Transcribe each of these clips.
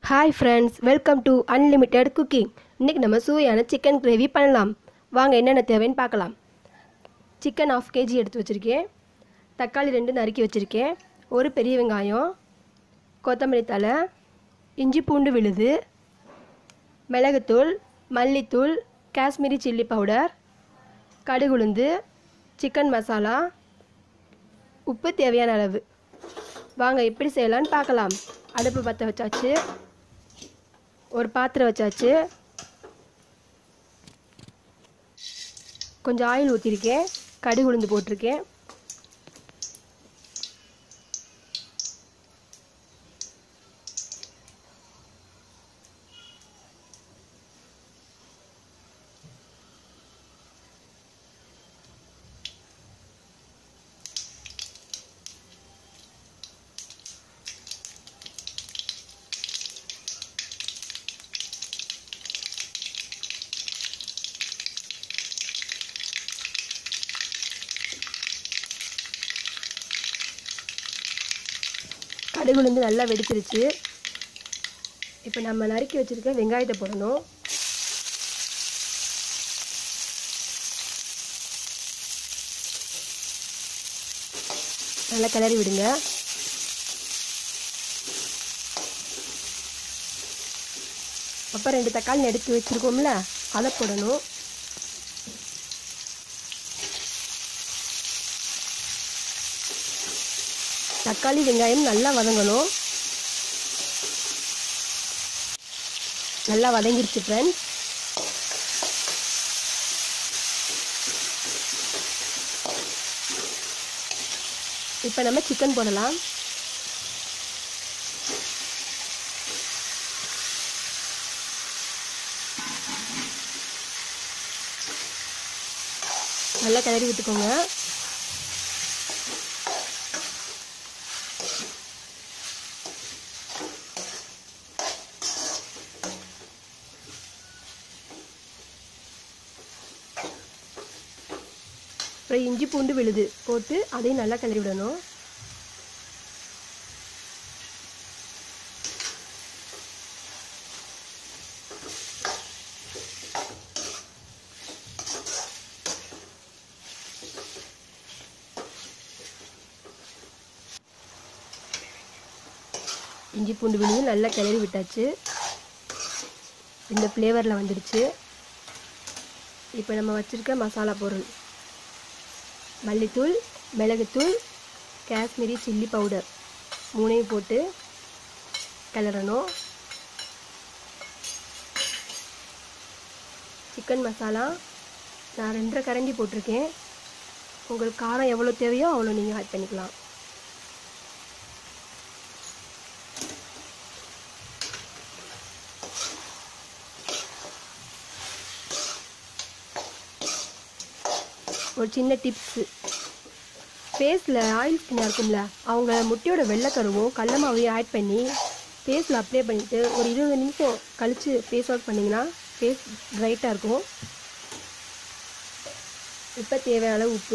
hi friends welcome to unlimited cooking இன்றைக்கி நம்ம சுவையான சிக்கன் கிரேவி பண்ணலாம் வாங்க என்னென்ன தேவைன்னு பார்க்கலாம் சிக்கன் ஆஃப் கேஜி எடுத்து வச்சுருக்கேன் தக்காளி ரெண்டு நறுக்கி வச்சுருக்கேன் ஒரு பெரிய வெங்காயம் கொத்தமல்லி தழை இஞ்சி பூண்டு விழுது மிளகுத்தூள் மல்லித்தூள் காஷ்மீரி சில்லி பவுடர் கடுகுளுந்து சிக்கன் மசாலா உப்பு தேவையான அளவு வாங்க எப்படி செய்யலான்னு பார்க்கலாம் அடுப்பு பற்ற வச்சாச்சு ஒரு பாத்திரம் வச்சாச்சு கொஞ்சம் ஆயில் ஊற்றிருக்கேன் கடுகு உளுந்து போட்டிருக்கேன் கடுகு உளுந்து நல்லா வெடிச்சிருச்சு இப்போ நம்ம நறுக்கி வச்சுருக்க வெங்காயத்தை போடணும் நல்லா கிளறி விடுங்க அப்புறம் ரெண்டு தக்காளி எடுத்து வச்சுருக்கோம்ல அதை போடணும் தக்காளி வெங்காயம் நல்லா வதங்கணும் நல்லா வதங்கிருச்சு ஃப்ரெண்ட்ஸ் இப்போ நம்ம சிக்கன் போடலாம் நல்லா கிளறி விட்டுக்கோங்க அப்புறம் இஞ்சி பூண்டு விழுது போட்டு அதையும் நல்லா கிளறி விடணும் இஞ்சி பூண்டு விழுது நல்லா கிளறி விட்டாச்சு இந்த ஃப்ளேவரில் வந்துடுச்சு இப்போ நம்ம வச்சுருக்க மசாலா பொருள் மல்லித்தூள் மிளகுத்தூள் காஷ்மீரி சில்லி பவுடர் மூணையும் போட்டு கிளறணும் சிக்கன் மசாலா நான் ரெண்டரை கரண்டி போட்டிருக்கேன் உங்களுக்கு காரம் எவ்வளோ தேவையோ அவ்வளோ நீங்கள் ஆட் பண்ணிக்கலாம் ஒரு சின்ன டிப்ஸு ஃபேஸில் ஆயில் ஸ்கின்னாக இருக்கும்ல அவங்க முட்டையோட வெள்ளைக்கருவும் கடல மாவையும் ஆட் பண்ணி ஃபேஸில் அப்ளை பண்ணிவிட்டு ஒரு இருபது நிமிஷம் கழித்து ஃபேஸ் வாஷ் பண்ணிங்கன்னா ஃபேஸ் ப்ரைட்டாக இருக்கும் இப்போ தேவையான அளவு உப்பு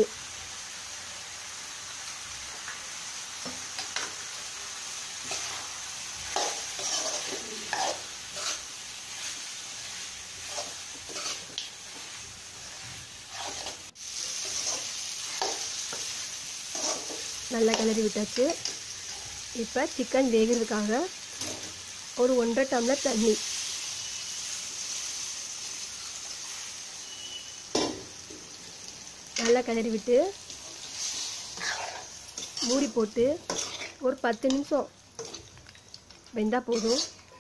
நல்லா கிளறி விட்டாச்சு இப்போ சிக்கன் வேகிறதுக்காக ஒரு ஒன்றரை டம்ளர் தண்ணி நல்லா கிளறி விட்டு மூடி போட்டு ஒரு பத்து நிமிஷம் வெந்தால் போதும்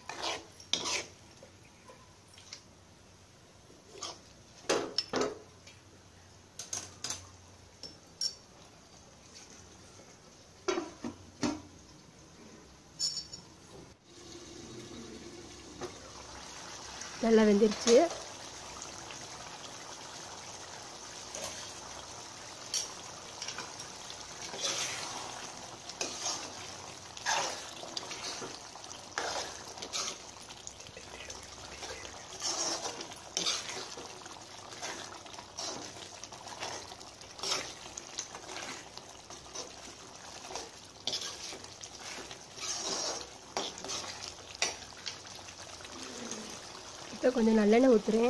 நல்லா வெந்துருச்சு கொஞ்சம் நல்லெண்ணெய் ஊற்றுறேன்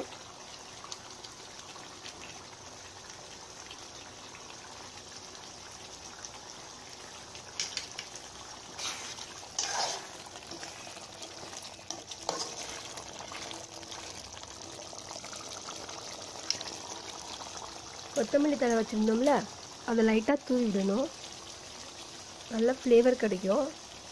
கொத்தமல்லி தழை வச்சுருந்தோம்ல அதை லைட்டாக தூவி விடணும் நல்ல ஃப்ளேவர் கிடைக்கும்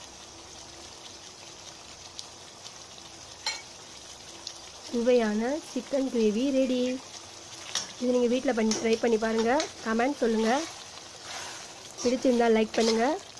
சுவையான சிக்கன் கிரேவி ரெடி இது நீங்கள் வீட்டில் பண்ணி ட்ரை பண்ணி பாருங்கள் கமெண்ட் சொல்லுங்கள் பிடிச்சிருந்தால் லைக் பண்ணுங்கள்